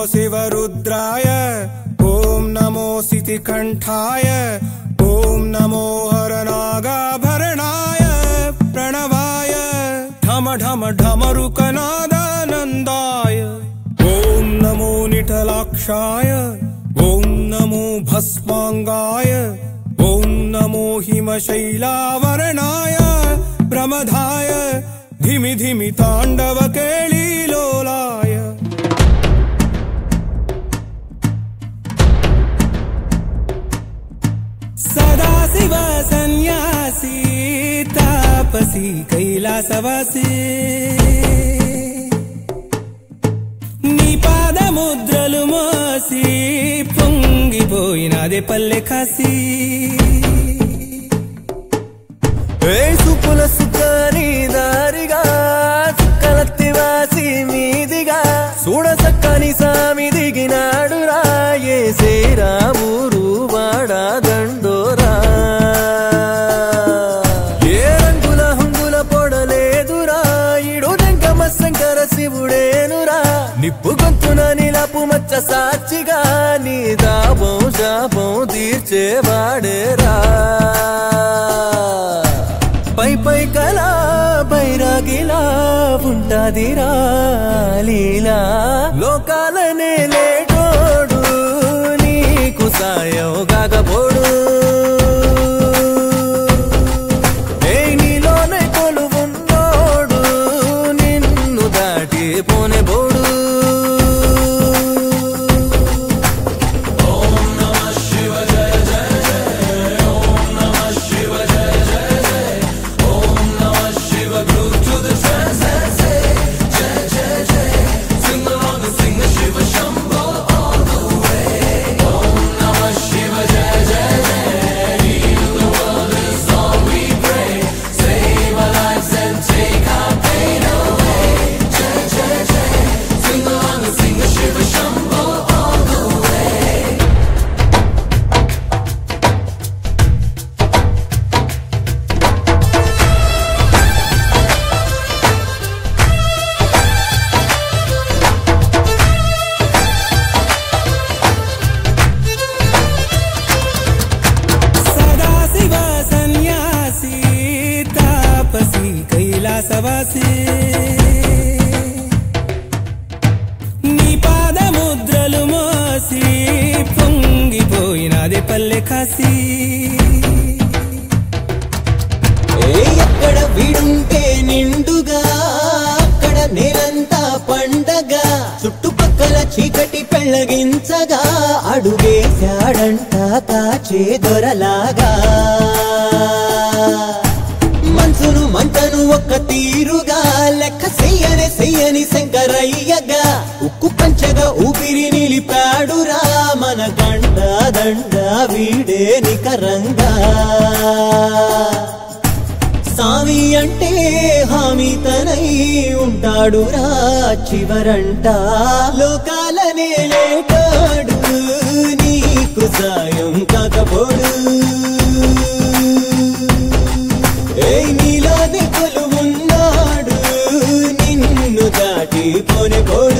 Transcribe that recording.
शिवरुद्राय ॐ नमो सितिकण्ठाय ॐ नमो हरनागाभरणाय प्रणवाय ढम ढम ढमरुकनादानन्दाय ॐ नमो निठलाक्षाय ॐ नमो भस्माङ्गाय ॐ नमो हिमशैलावरणाय प्रमदाय धिमि धिमि ताण्डवकेळीलोलाय सदाशिव सन्यासी तापसी कैलासवासी నీ పాదముద్రలు మోసి పొంగిపోయినదే పల్లె కాసి సుపుల సుఖాని దారిగా చుక్కలత్తి వాసి మీదిగా చూడ సక్కని సామి దిగినాడు రాయే శ్రీరామురు వాడా దండోరా ఏ రంగుల హంగుల పొడలేదురా ఇడు జంగమ శంకర శివుడేనురా నిప్పు గొంతున నిలపు మచ్చ సాక్షిగా నీ దాపం శాపం తీర్చేవాడేరా పై పై కలా బైరాగిలా ఉంటాదిరా లీలా లోకాలనే లేటోడు నీకు సాయం కాకపోడు ఏ నీలోనే కొలువున్నోడు నిన్ను దాటి పోనే బోడు సదాశివ సన్యాసి తాపసి కైలాసవాసి నీ పాదముద్రలు మోసి పొంగిపోయినదే పల్లె కాసి ఏ ఎక్కడ వీడుంటే నిండుగా అక్కడ నేలంతా పండగ చుట్టుపక్కల చీకటి పెళ్ళగించగా అడుగేశాడంట కాచే దొరలాగా మనసును మంటను ఒక్క తీరుగా లెక్క చెయ్యని చెయ్యని శంకరయ్యగా ఉక్కు పంచగా ఊపిరి నిలిపాడురా మన గండ దండ వీడే నికరంగా సామి అంటే హామీ తనై ఉంటాడురా చివరంట లోకాలనే లేటాడు నీకు సాయం కాకపోడు ఏ నీలోని కొలువున్నాడు నిన్ను దాటి పోని పోడు